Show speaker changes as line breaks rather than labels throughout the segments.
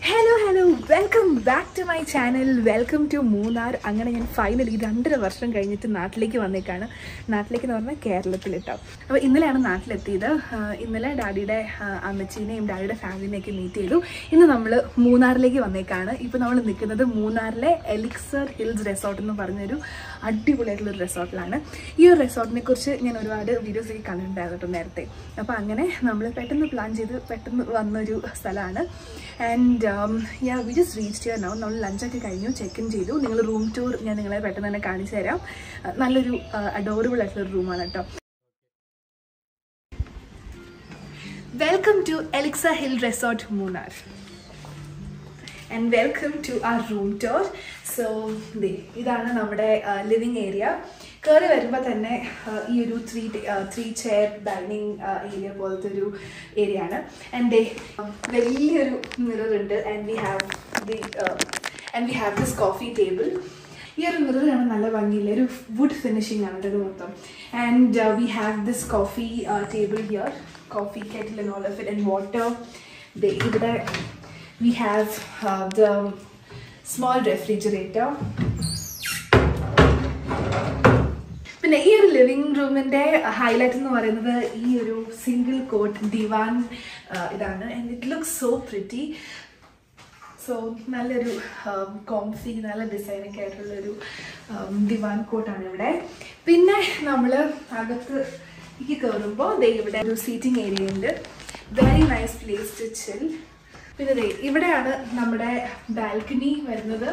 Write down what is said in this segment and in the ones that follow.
Hello hello welcome back to my channel welcome to Munnar അങ്ങനെ ഞാൻ finally രണ്ടര വർഷം കഴിഞ്ഞിട്ട് നാട്ടിലേക്ക് വന്നേക്കാണ് നാട്ടിലേക്ക് എന്ന് പറഞ്ഞാൽ കേരളത്തിലിട്ടോ അപ്പോൾ ഇന്നലെയാണ് നാട്ടിലെത്തിയത് ആഹ് ഇന്നലെ ഡാഡിയുടെ ആഹ് അമ്മച്ചീനെയും ഡാഡിയുടെ ഫാമിലിനെയൊക്കെ മീറ്റ് ചെയ്തു ഇന്ന് നമ്മൾ മൂന്നാറിലേക്ക് വന്നേക്കാണ് ഇപ്പോൾ നമ്മൾ നിൽക്കുന്നത് മൂന്നാറിലെ എലിക്സർ ഹിൽസ് റിസോർട്ട് എന്ന് പറഞ്ഞൊരു അടിപൊളിയായിട്ടുള്ള ഒരു റിസോർട്ടിലാണ് ഈ ഒരു റിസോർട്ടിനെ കുറിച്ച് ഞാൻ ഒരുപാട് വീഡിയോസ് ഒക്കെ കണ്ടിട്ടുണ്ടായിരുന്നു കേട്ടോ നേരത്തെ അപ്പോൾ അങ്ങനെ നമ്മൾ പെട്ടെന്ന് പ്ലാൻ ചെയ്ത് പെട്ടെന്ന് വന്നൊരു സ്ഥലമാണ് and yeah we just reach here now നമ്മൾ ലഞ്ചൊക്കെ കഴിഞ്ഞു ചെക്ക് ഇൻ ചെയ്തു നിങ്ങൾ റൂം ടൂർ ഞാൻ നിങ്ങളെ പെട്ടെന്ന് തന്നെ കാണിച്ചു തരാം അഹ് നല്ലൊരു അഡോറബിൾ ആയിട്ടുള്ള ഒരു റൂമാണ് കേട്ടോ welcome to Elixa Hill Resort Munnar and welcome to our room tour so ദേ ഇതാണ് നമ്മുടെ ലിവിങ് ഏരിയ കയറി വരുമ്പോൾ തന്നെ ആ, ഈ ഒരു three three chair dining area പോലത്തെ ഒരു ഏരിയ ആണ് ആൻഡ് ദേ വലിയൊരു മിറർ ഉണ്ട് and we have the and we have this coffee table ഈ ഒരു മിറർ കാണാൻ നല്ല ഭംഗിയില്ല ഒരു വുഡ് ഫിനിഷിംഗ് ആണ് ഇത് മൊത്തം and we have this coffee table here coffee kettle and all of it and water ദേ ഇവിടെ we have uh, the small refrigerator പിന്നെ ഈ ഒരു ലിവിംഗ് റൂമിന്റെ ഹൈലൈറ്റ് എന്ന് പറയുന്നത് ഈ ഒരു സിംഗിൾ കോട്ട് ദിവാൻ ഇതാണ് and it look so pretty so നല്ലൊരു കോംഫി നല്ല ഡിസൈനൊക്കെ ആയിട്ടുള്ളൊരു ദിവാൻ കോട്ടാണ് ഇവിടെ പിന്നെ നമ്മൾ അകത്ത് ഈ കയറുമ്പോൾ ദേ ഇവിടെ ഒരു സീറ്റിംഗ് ഏരിയ ഉണ്ട് very nice place to chill പിന്നെ ദേ ഇവിടെയാണ് നമ്മുടെ ബാൽക്കണി വരുന്നത്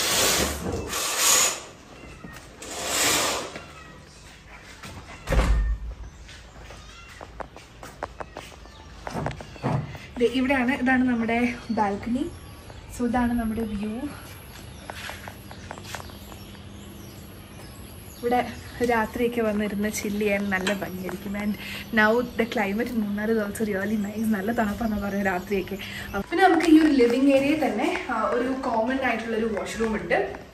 ദേ ഇവിടെയാണ് ഇതാണ് നമ്മുടെ ബാൽക്കണി സോ ഇതാണ് നമ്മുടെ വ്യൂ ഇവിടെ രാത്രിയൊക്കെ വന്നിരുന്ന് ചില്ല് ചെയ്യാൻ നല്ല ഭംഗിയായിരിക്കും and now the climate Munnar is also really nice നല്ല തണുപ്പാന്ന് പറയും രാത്രിയൊക്കെ അഹ് പിന്നെ നമുക്ക് ഈ ഒരു ലിവിങ് ഏരിയയിൽ തന്നെ ആ, ഒരു കോമൺ ആയിട്ടുള്ള ഒരു വാഷ്റൂം ഉണ്ട്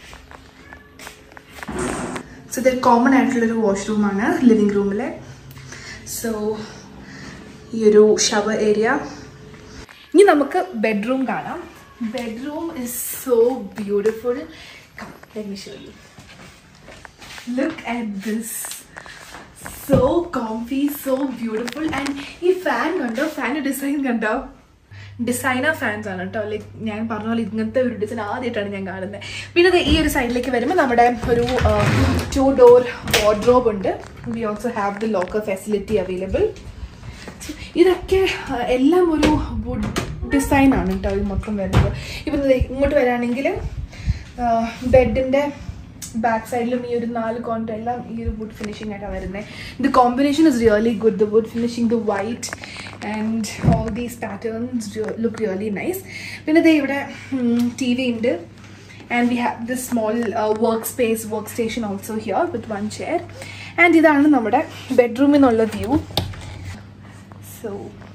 സോ ഇതൊരു കോമൺ ആയിട്ടുള്ളൊരു വാഷ്റൂമാണ് ലിവിങ് റൂമിലെ സോ ഈ ഒരു ഷവർ ഏരിയ ഇനി നമുക്ക് ബെഡ്റൂം കാണാം ബെഡ്റൂം ഇസ് സോ ബ്യൂട്ടിഫുൾ ഷോ Look at this. So comfy, so beautiful. And ഈ ഫാൻ കണ്ടോ ഫാൻ്റെ ഡിസൈൻ കണ്ടോ ഡിസൈനർ ഫാൻസ് ആണ് കേട്ടോ ലൈക്ക് ഞാൻ പറഞ്ഞ പോലെ ഇങ്ങനത്തെ ഒരു ഡിസൈൻ ആദ്യമായിട്ടാണ് ഞാൻ കാണുന്നത് പിന്നെ ദേ ഈ ഒരു സൈഡിലേക്ക് വരുമ്പോൾ നമ്മുടെ ഒരു ടു ഡോർ വാർഡ്രോബ് ഉണ്ട് we also have the locker facility available ഇതൊക്കെ ആ, എല്ലാം ഒരു വുഡ് ഡിസൈൻ ആണ് കേട്ടോ ഇത് മൊത്തം വരുന്നത് ഇപ്പം ദേ ഇങ്ങോട്ട് വരാണെങ്കിൽ ബെഡിൻ്റെ ബാക്ക് സൈഡിലും ഈ ഒരു നാല് കോണ്ട് എല്ലാം ഈ ഒരു വുഡ് ഫിനിഷിംഗ് ആയിട്ടാണ് വരുന്നത് the combination is really good the wood finishing the white and all these patterns look really nice പിന്നെ ദേ ഇവിടെ ടി വി ഉണ്ട് and we have this small work space work station also here with one chair and ഇതാണ് നമ്മുടെ ബെഡ്റൂമിൽ നിന്നുള്ള view so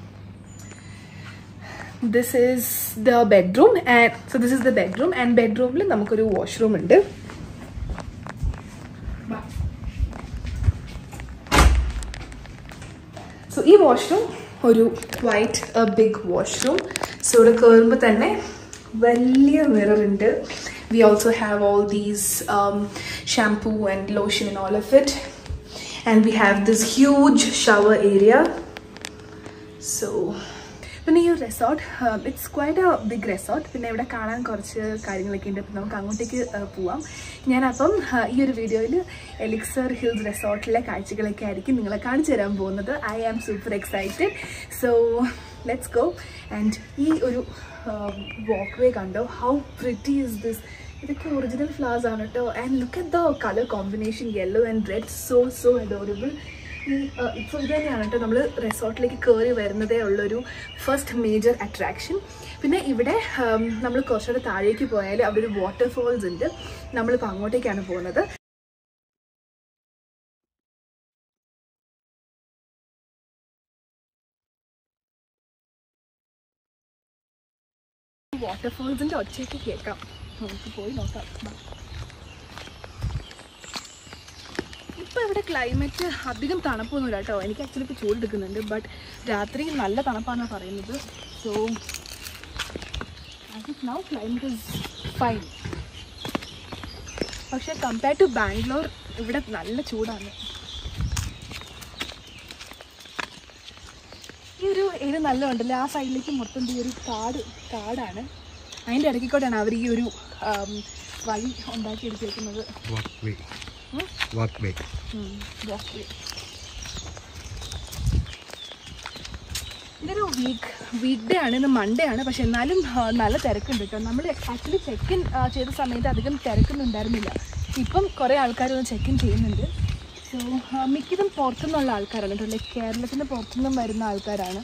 this is the bedroom and so this is the bedroom and ബെഡ്റൂമിൽ നമുക്കൊരു വാഷ്റൂം ഉണ്ട് so ഈ washroom ഒരു white big washroom so ഇവിടെ കയറുമ്പോൾ തന്നെ വലിയ മിറർ ഉണ്ട് we also have all these shampoo and lotion and all of it and we have this huge shower area so പിന്നെ ഈ ഒരു resort it's quite a big resort പിന്നെ ഇവിടെ കാണാൻ കുറച്ച് കാര്യങ്ങളൊക്കെ ഉണ്ട് അപ്പം നമുക്ക് അങ്ങോട്ടേക്ക് uh, പോവാം ഞാനപ്പം uh, ഈ ഒരു വീഡിയോയിൽ എലിക്സർ ഹിൽസ് റിസോർട്ടിലെ കാഴ്ചകളൊക്കെ ആയിരിക്കും നിങ്ങളെ കാണിച്ചു തരാൻ പോകുന്നത് I am super excited so let's go and ഈ ഒരു വാക്ക് വേ കണ്ടോ ഹൗ പ്രിറ്റി ഇസ് ദിസ് ഇതൊക്കെ ഒറിജിനൽ ഫ്ലവേഴ്സ് ആണ് കേട്ടോ and look at the colour combination yellow and red so so adorable ഈ ഇപ്പോൾ ഇത് തന്നെയാണ് കേട്ടോ നമ്മൾ റിസോർട്ടിലേക്ക് കയറി വരുന്നതേ ഉള്ളൊരു ഫസ്റ്റ് മേജർ അട്രാക്ഷൻ പിന്നെ ഇവിടെ നമ്മൾ കുറച്ചുകൂടെ താഴേക്ക് പോയാൽ അവിടെ ഒരു വാട്ടർഫോൾസ് ഉണ്ട് നമ്മളിപ്പോൾ അങ്ങോട്ടേക്കാണ് പോകുന്നത് വാട്ടർഫോൾസിൻ്റെ ഒച്ചയൊക്കെ കേൾക്കാം നമുക്ക് പോയി നോക്കാം ബാ. ഇപ്പോൾ ഇവിടെ ക്ലൈമറ്റ് അധികം തണുപ്പൊന്നുമില്ല കേട്ടോ എനിക്ക് ആക്ച്വലി ഇപ്പോൾ ചൂടെടുക്കുന്നുണ്ട് ബട്ട് രാത്രി നല്ല തണുപ്പാണെന്ന് പറയുന്നത് so as of now climate is fine പക്ഷേ കമ്പയർ ടു ബാംഗ്ലൂർ ഇവിടെ നല്ല ചൂടാണ് ഈ ഒരു ഏരിയ നല്ല ഉണ്ടല്ലോ ആ സൈഡിലേക്ക് മൊത്തം ഈ ഒരു കാട് കാടാണ് അതിൻ്റെ ഇടയ്ക്ക് കൂടെയാണ് അവർ ഈ ഒരു ആം, വഴി ഉണ്ടാക്കി എടുത്തേക്കുന്നത്
walkway.
Hmm?
Walkway.
walkway. ഇതൊരു വീക്ക് വീക്ക് ഡേ ആണ് ഇന്ന് മൺഡേ ആണ് പക്ഷെ എന്നാലും ആ, നല്ല തിരക്കുണ്ട് കേട്ടോ നമ്മൾ ആക്ച്വലി ചെക്ക് ഇൻ ചെയ്ത സമയത്ത് അധികം തിരക്കൊന്നും ഉണ്ടായിരുന്നില്ല ഇപ്പം കുറേ ആൾക്കാർ ഒന്ന് ചെക്ക് ഇൻ ചെയ്യുന്നുണ്ട് സോ മിക്കതും പുറത്തുനിന്നുള്ള ആൾക്കാരാണ് കേട്ടോ ലൈക്ക് കേരളത്തിന് പുറത്തുനിന്നും വരുന്ന ആൾക്കാരാണ്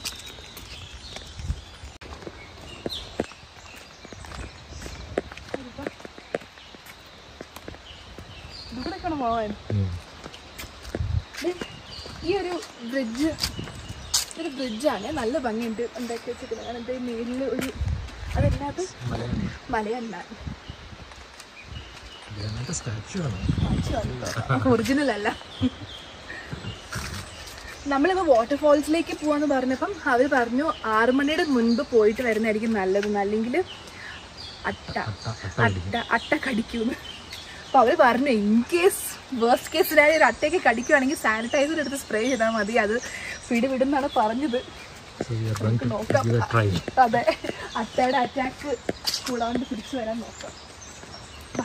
ഇവിടെയൊക്കെയാണ് പോവാൻ
Mm.
ദേ, ഈ ഒരു ബ്രിഡ്ജ് ഒരു ബ്രിഡ്ജാണ് നല്ല ഭംഗിയുണ്ട് ഉണ്ടാക്കി വെച്ചിരിക്കുന്നത് കാരണം എന്താ മേലിൽ ഒരു അതല്ലാതെ
മലയാണ്.
മലയല്ല
ഇതിനകത്ത് statue ആണ്.
ഒറിജിനൽ അല്ല നമ്മളിപ്പോൾ വാട്ടർഫോൾസിലേക്ക് പോവാന്ന് പറഞ്ഞപ്പം അവർ പറഞ്ഞു ആറു മണിയുടെ മുൻപ് പോയിട്ട് വരുന്നതായിരിക്കും നല്ലതെന്ന് അല്ലെങ്കിൽ അട്ട
അട്ട- അട്ട
അട്ട അട്ട കടിക്കൂന്ന് അപ്പോൾ അവർ പറഞ്ഞു ഇൻ കേസ് വേഴ്സ്റ്റ് കേസിലായ ഒരു അട്ടയ്ക്ക് കടിക്കുവാണെങ്കിൽ സാനിറ്റൈസർ എടുത്ത് സ്പ്രേ ചെയ്താൽ മതി അത് പിടി വിടുന്നാണ് പറഞ്ഞത്
So we are going to
നോക്കാം.
give a try.
അതെ അട്ടയുടെ അറ്റാക്ക് കൂടാണ്ട് തിരിച്ചു വരാൻ നോക്കാം വാ.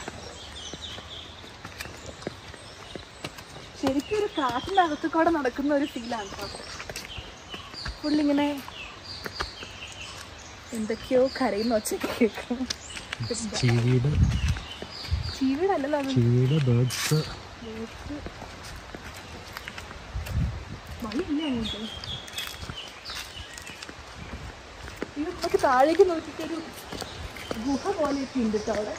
ശരിക്കും ഒരു കാട്ടിൻ്റെ അകത്ത് കൂടെ നടക്കുന്ന ഒരു ഫീലാണ് കേട്ടോ പുള്ളിങ്ങനെ എന്തൊക്കെയോ കരയുന്ന ഒച്ചയ്ക്ക് കേൾക്കും
ചീവീട്
ചീവീടല്ലല്ലോ അത്
ചീവീട് ബേർഡ്സ്
വഴിയില്ല അങ്ങോട്ട് ഇത് നമുക്ക് താഴേക്ക് നോക്കിയിട്ടൊരു ഗുഹ പോലെയൊക്കെ ഉണ്ട് കേട്ടോ അവിടെ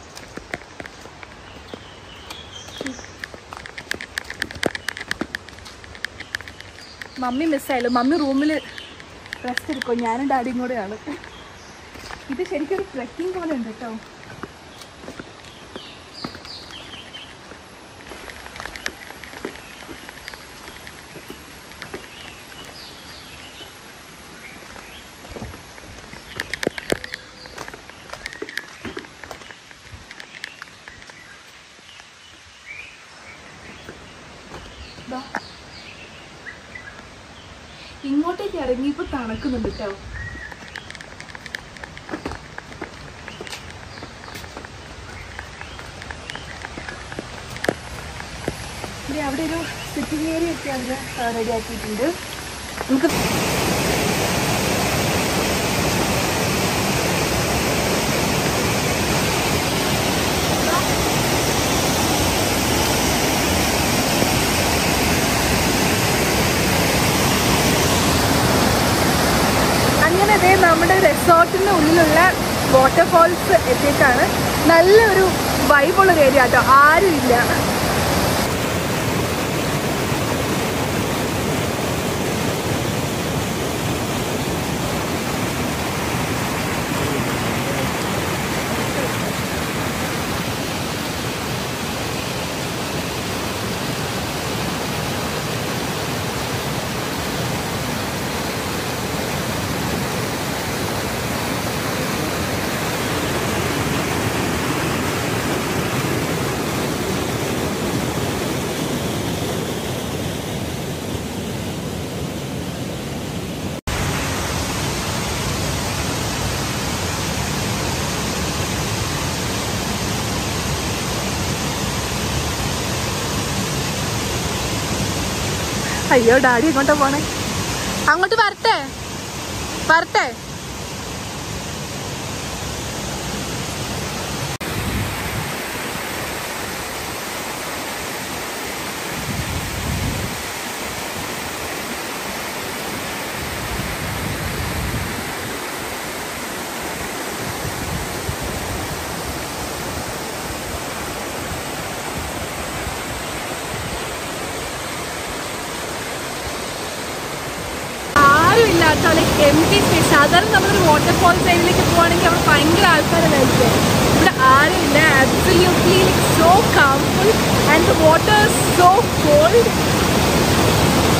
മമ്മി മിസ്സായല്ലോ മമ്മി റൂമിൽ റെസ്റ്റ് എടുക്കും ഞാനും ഡാഡിയും കൂടെയാണ് ഇത് ശരിക്കും ഒരു ട്രെക്കിംഗ് പോലെ ഉണ്ട് കേട്ടോ ദാ. ഇങ്ങോട്ടേക്ക് ഇറങ്ങിയപ്പോ തണുക്കുന്നുണ്ട് കേട്ടോ ഇവിടെ അവിടെ ഒരു സിറ്റിംഗ് ഏരിയ ഒക്കെ അവർ റെഡി ആക്കിയിട്ടുണ്ട് നമുക്ക് അങ്ങനെ ദേ നമ്മുടെ റിസോർട്ടിൻ്റെ ഉള്ളിലുള്ള വാട്ടർഫോൾസ് എത്തിയിട്ടാണ് നല്ലൊരു വൈബുള്ള ഒരു ഏരിയ കേട്ടോ ആരും ഇല്ല അയ്യോ ഡാഡി എങ്ങോട്ടാ പോണേ അങ്ങോട്ട് വരട്ടെ വരട്ടെ ആരും ഇല്ലാത്ത ലൈക്ക് എം ടി സ്പേസ് സാധാരണ നമ്മളൊരു വാട്ടർഫോൾ സൈഡിലേക്ക് പോവാണെങ്കിൽ അവിടെ ഭയങ്കര ആൾക്കാരായിരിക്കും ഇവിടെ ആരും ഇല്ല absolutely like so calmful and the water so cold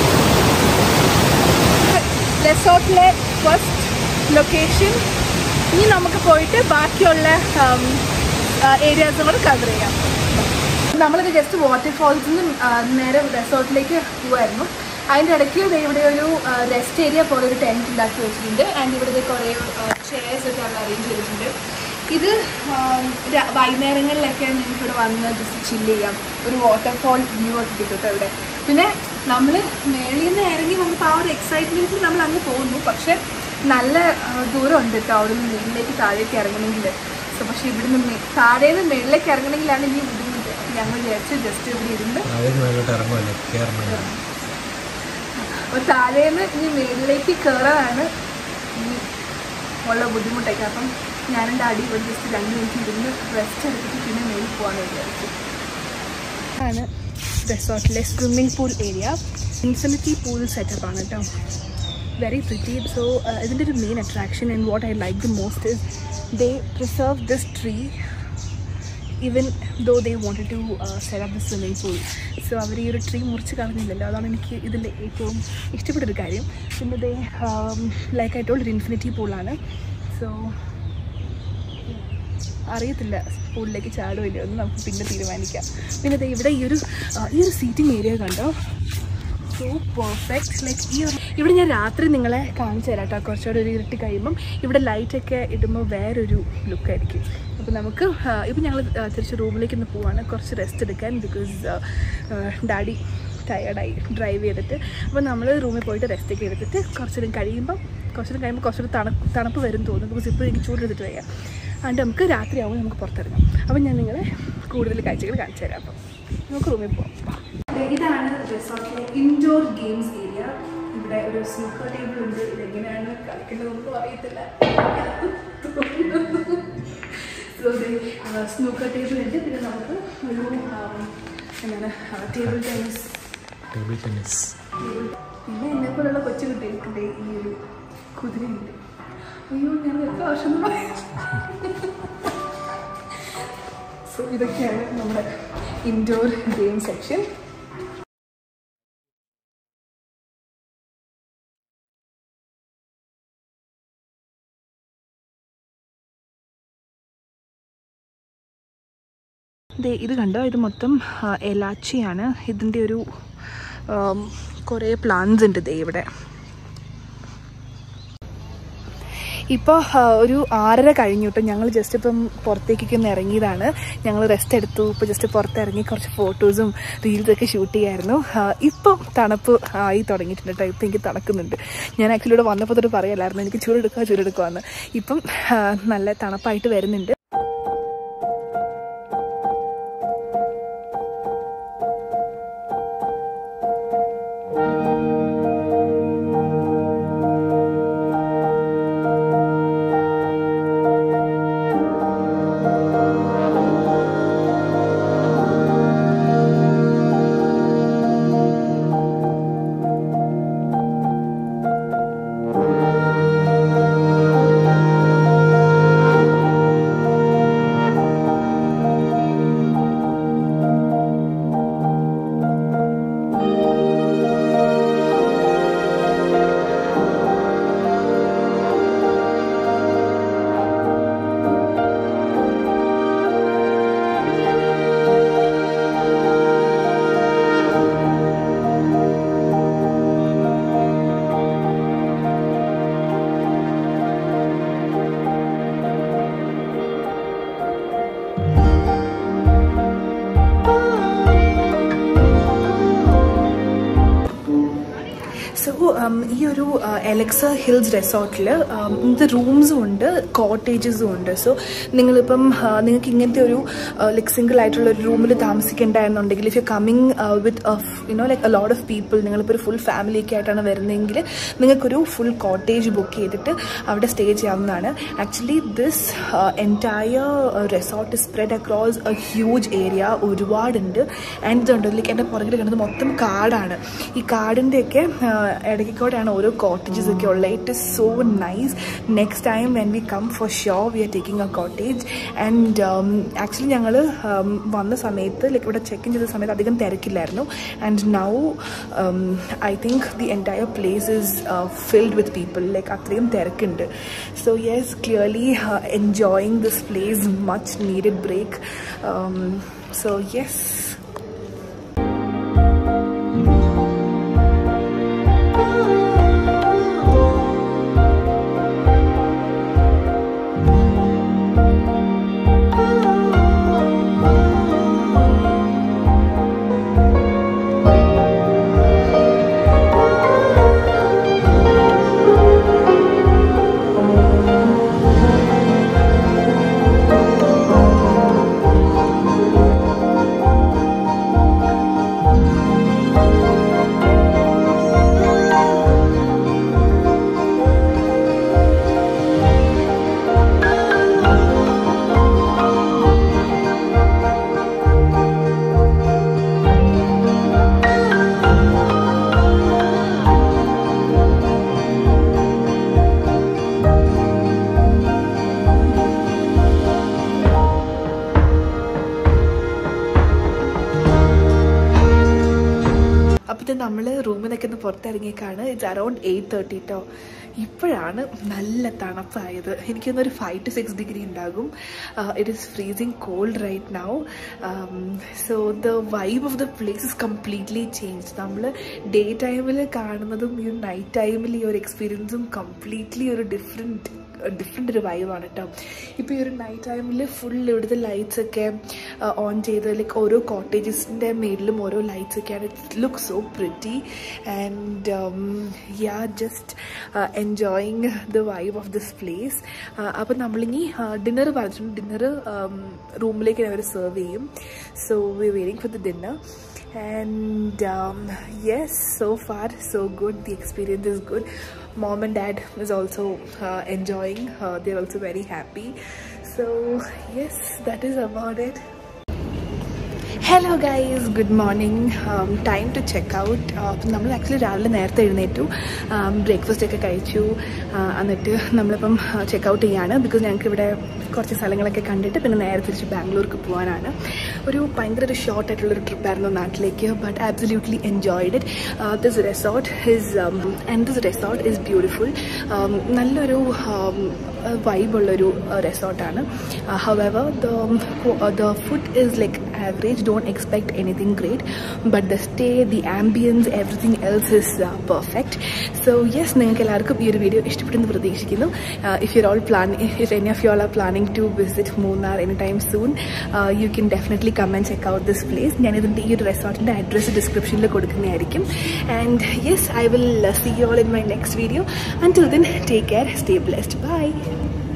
റിസോർട്ടിലെ ഫസ്റ്റ് ലൊക്കേഷൻ ഇനി നമുക്ക് പോയിട്ട് ബാക്കിയുള്ള ഏരിയാസും കൂടെ കവർ ചെയ്യാം നമ്മളിത് ജസ്റ്റ് വാട്ടർഫോൾസിൽ നിന്നും ആ, നേരെ റിസോർട്ടിലേക്ക് പോകുമായിരുന്നു അതിൻ്റെ ഇടയ്ക്ക് ദേ ഇവിടെ ഒരു റെസ്റ്റ് ഏരിയ പോലെ ഒരു ടെൻറ്റ് ഉണ്ടാക്കി വെച്ചിട്ടുണ്ട് ആൻഡ് ഇവിടെ ദേ കുറേ ചെയർസ് ഒക്കെ അവിടെ അറേഞ്ച് ചെയ്തിട്ടുണ്ട് ഇത് ആ, രാ- വൈകുന്നേരങ്ങളിലൊക്കെ നിങ്ങൾക്ക് ഇവിടെ വന്ന് ജസ്റ്റ് ചില്ല് ചെയ്യാം ഒരു വാട്ടർഫോൾ വ്യൂ ഒക്കെ കിട്ടും കേട്ടോ ഇവിടെ പിന്നെ നമ്മൾ മേളിൽ നിന്ന് ഇറങ്ങി വന്നപ്പോൾ ആ ഒരു എക്സൈറ്റ്മെൻറ്റിൽ നമ്മൾ അങ്ങ് പോകുന്നു പക്ഷേ നല്ല ആ, ദൂരം ഉണ്ട് കേട്ടോ അവിടെ നിന്ന് മേളിലേക്ക് താഴേക്ക് ഇറങ്ങണമെങ്കിൽ സോ പക്ഷേ ഇവിടുന്ന് മേ- താഴേന്ന് മേളിലേക്ക് ഇറങ്ങണമെങ്കിലാണ് ഈ ബുദ്ധിമുട്ട് അപ്പോൾ ഞങ്ങൾ വിചാരിച്ചു ജസ്റ്റ് ഇവിടെ ഇരുന്ന്
താഴെ മേലോട്ട് ഇറങ്ങുമല്ലേ കയറണം
അപ്പോൾ താഴേന്ന് ഇനി മേളിലേക്ക് കയറാനാണ് ഈ ഉള്ള ബുദ്ധിമുട്ടൊക്കെ അപ്പം ഞാൻ എൻ്റെ അടി ഒരു ജസ്റ്റ് രണ്ട് മിനിറ്റ് ഇരുന്ന് റെസ്റ്റ് എടുത്തിട്ട് പിന്നെ മേളിൽ പോകാമെന്ന് വിചാരിച്ചു ആണ് റിസോർട്ടിലെ swimming pool area infinity pool setup ആണ് കേട്ടോ വെരി പ്രിറ്റി സോ ഇതിൻ്റെ ഒരു main attraction and what I like the most is they preserve this tree even though they wanted to set up the swimming pool so അവർ ഈ ഒരു tree മുറിച്ച് കളഞ്ഞില്ലല്ലോ അതാണ് എനിക്ക് ഇതിൽ ഏറ്റവും ഇഷ്ടപ്പെട്ടൊരു കാര്യം പിന്നെ ദേ ലൈക്ക് ആയിട്ടുള്ള ഒരു ഇൻഫിനിറ്റി പൂളാണ് സോ അറിയത്തില്ല പൂളിലേക്ക് ചാടുമോ ഇല്ലയോ എന്ന് നമുക്ക് പിന്നെ തീരുമാനിക്കാം പിന്നെ ദേ ഇവിടെ ഈ ഒരു ആ, ഈ ഒരു സീറ്റിംഗ് ഏരിയ കണ്ടോ സോ പെർഫെക്റ്റ് ലൈക്ക് ഈ ഒരു ഇവിടെ ഞാൻ രാത്രി നിങ്ങളെ കാണിച്ചു തരാം കേട്ടോ കുറച്ചുകൂടെ ഒരു ഇരുട്ടി കഴിയുമ്പം ഇവിടെ ലൈറ്റൊക്കെ ഇടുമ്പോൾ വേറൊരു ലുക്കായിരിക്കും അപ്പോൾ നമുക്ക് ഇപ്പം ഞങ്ങൾ തിരിച്ച് റൂമിലേക്ക് ഒന്ന് പോവാണ് കുറച്ച് റെസ്റ്റ് എടുക്കാൻ ബിക്കോസ് ഡാഡി ടയർഡായി ഡ്രൈവ് ചെയ്തിട്ട് അപ്പോൾ നമ്മൾ റൂമിൽ പോയിട്ട് റെസ്റ്റ് ഒക്കെ എടുത്തിട്ട് കുറച്ചുകൂടെ കഴിയുമ്പം കുറച്ചുകൂടെ കഴിയുമ്പോൾ കുറച്ചുകൂടെ തണുപ്പ് തണുപ്പ് വരും തോന്നുന്നു ബിക്കോസ് ഇപ്പോൾ എനിക്ക് ചൂടെടുത്തിട്ട് വയ്യ അതുകൊണ്ട് നമുക്ക് രാത്രിയാവുമ്പോൾ നമുക്ക് പുറത്തിറങ്ങാം അപ്പം ഞാൻ നിങ്ങളെ കൂടുതൽ കാഴ്ചകൾ കാണിച്ചു തരാം അപ്പം നമുക്ക് റൂമിൽ പോകാം ഇതാണ് റിസോർട്ടിലെ ഇൻഡോർ ഗെയിംസ് ഏരിയ ഇവിടെ ഒരു സ്നൂക്കർ ടേബിൾ ഉണ്ട് ഇതെങ്ങനെയാണ് കളിക്കുന്നതൊന്നും അറിയത്തില്ല സ്നൂക്കർ ടേബിൾ ഉണ്ട് പിന്നെ നമുക്ക് ഒരു um, എന്താണ് ടേബിൾ ടെന്നീസ്
ടേബിൾ ടെന്നീസ്
പിന്നെ എന്നെ പോലുള്ള കൊച്ചു കുട്ടികൾക്ക് ഈ ഒരു കുതിരയുണ്ട് അയ്യോ ഞാൻ എത്ര വർഷം സോ ഇതൊക്കെയാണ് നമ്മുടെ ഇൻഡോർ ഗെയിം സെക്ഷൻ ദേ ഇത് കണ്ടോ ഇത് മൊത്തം ആ, എലാച്ചിയാണ് ഇതിൻ്റെ ഒരു ആം, കുറേ പ്ലാന്റ്സ് ഉണ്ട് ദേ ഇവിടെ ഇപ്പോൾ ഒരു ആറര കഴിഞ്ഞു കേട്ടോ ഞങ്ങൾ ജസ്റ്റ് ഇപ്പം പുറത്തേക്കൊക്കെ ഒന്ന് ഇറങ്ങിയതാണ് ഞങ്ങൾ റെസ്റ്റ് എടുത്തു ഇപ്പോൾ ജസ്റ്റ് പുറത്തിറങ്ങി കുറച്ച് ഫോട്ടോസും റീൽസൊക്കെ ഷൂട്ട് ചെയ്യായിരുന്നു ആ, ഇപ്പം തണുപ്പ് ആയി തുടങ്ങിയിട്ടുണ്ട് കേട്ടോ ഇപ്പം എനിക്ക് തണുക്കുന്നുണ്ട് ഞാൻ ആക്ച്വലി ഇവിടെ വന്നപ്പോൾ തൊട്ട് പറയലായിരുന്നു എനിക്ക് ചൂടെടുക്കുക ചൂടെടുക്കുക എന്ന് ഇപ്പം ആ, നല്ല തണുപ്പായിട്ട് വരുന്നുണ്ട് സോ ഈ ഒരു എലക്സ ഹിൽസ് റിസോർട്ടിൽ ഇത് റൂംസും ഉണ്ട് കോട്ടേജസും ഉണ്ട് സോ നിങ്ങളിപ്പം ആ, നിങ്ങൾക്ക് ഇങ്ങനത്തെ ഒരു ലൈക്ക് സിംഗിൾ ആയിട്ടുള്ള ഒരു റൂമിൽ താമസിക്കേണ്ടതെന്നുണ്ടെങ്കിൽ if you coming with you know like a lot of people നിങ്ങളിപ്പോൾ ഒരു ഫുൾ ഫാമിലിയൊക്കെ ആയിട്ടാണ് വരുന്നതെങ്കിൽ നിങ്ങൾക്കൊരു ഫുൾ കോട്ടേജ് ബുക്ക് ചെയ്തിട്ട് അവിടെ സ്റ്റേ ചെയ്യാവുന്നതാണ് actually this entire resort spread across a huge area ഒരുപാടുണ്ട് ആൻഡ് ഇതുണ്ട് ലൈക്ക് എൻ്റെ പുറകിൽ കണ്ടത് മൊത്തം കാടാണ് ഈ കാടിൻ്റെയൊക്കെ ഇടയ്ക്ക് നോക്കിക്കോടെയാണ് ഓരോ കോട്ടേജസ് ഒക്കെ ഉള്ളത് it is so nice next time when we come for show we are taking a cottage and actually ഞങ്ങൾ വന്ന സമയത്ത് ലൈക്ക് ഇവിടെ ചെക്ക് ഇൻ ചെയ്ത സമയത്ത് അധികം തിരക്കില്ലായിരുന്നു and now I think the entire place is filled with people like അത്രയും തിരക്കുണ്ട് so yes clearly enjoying this place much needed break so yes അപ്പോൾ നമ്മൾ റൂമിൽ നിന്നൊക്കെ ഒന്ന് പുറത്തിറങ്ങിയേക്കാണ് ഇറ്റ്സ് അറൗണ്ട് എയ്റ്റ് തേർട്ടി കേട്ടോ ഇപ്പോഴാണ് നല്ല തണുപ്പായത് എനിക്കൊന്നൊരു ഫൈവ് ടു സിക്സ് ഡിഗ്രി ഉണ്ടാകും it is freezing cold right now so the vibe of the place is completely change നമ്മൾ ഡേ ടൈമിൽ കാണുന്നതും ഈ ഒരു നൈറ്റ് ടൈമിൽ ഈ ഒരു എക്സ്പീരിയൻസും കംപ്ലീറ്റ്ലി ഒരു ഡിഫറെൻറ്റ് ഡിഫറെൻ്റ് ഒരു വൈവാണ് കേട്ടോ ഇപ്പോൾ ഈ ഒരു നൈറ്റ് ടൈമിൽ ഫുൾ ഇവിടുത്തെ ലൈറ്റ്സ് ഒക്കെ ഓൺ ചെയ്ത് ലൈക്ക് ഓരോ കോട്ടേജസിൻ്റെ മേളിലും ഓരോ ലൈറ്റ്സ് ഒക്കെയാണ് it look so pretty and ya just enjoying the vibe of this place അപ്പോൾ നമ്മളിനി ഡിന്നർ പറഞ്ഞിട്ടുണ്ട് ഡിന്നർ റൂമിലേക്ക് അവർ സെർവ് ചെയ്യും so we waiting for the dinner and um, yes so far so good the experience is good mom and dad is also uh, enjoying uh, they're also very happy so yes that is about it hello guys good morning time to check out നമ്മൾ actually രാവിലെ നേരത്തെ എഴുന്നേറ്റു breakfast ഒക്കെ കഴിച്ചു എന്നിട്ട് നമ്മളിപ്പം check out ചെയ്യാണ് because ഞങ്ങൾക്ക് ഇവിടെ കുറച്ച് സ്ഥലങ്ങളൊക്കെ കണ്ടിട്ട് പിന്നെ നേരെ തിരിച്ച് ബാംഗ്ലൂർക്ക് പോകാനാണ് ഒരു ഭയങ്കര ഒരു ഷോർട്ട് ആയിട്ടുള്ളൊരു ട്രിപ്പായിരുന്നു നാട്ടിലേക്ക് but absolutely enjoyed it this resort his and this resort is beautiful നല്ലൊരു വൈബുള്ളൊരു റിസോർട്ടാണ് however the the food is like average don't expect anything great but the stay the ambience everything else is uh, perfect so yes നിങ്ങൾക്ക് എല്ലാവർക്കും ഈ ഒരു video ഇഷ്ടപ്പെട്ടെന്ന് പ്രതീക്ഷിക്കുന്നു if you all plan if any of you all are planning to visit Munnar any time soon you can definitely come and check out this place ഞാൻ ഇതിൻ്റെ ഈ ഒരു റിസോർട്ടിൻ്റെ അഡ്രസ്സ് ഡിസ്ക്രിപ്ഷനിൽ കൊടുക്കുന്നതായിരിക്കും and yes I will see you all in my next video until then take care stay blessed by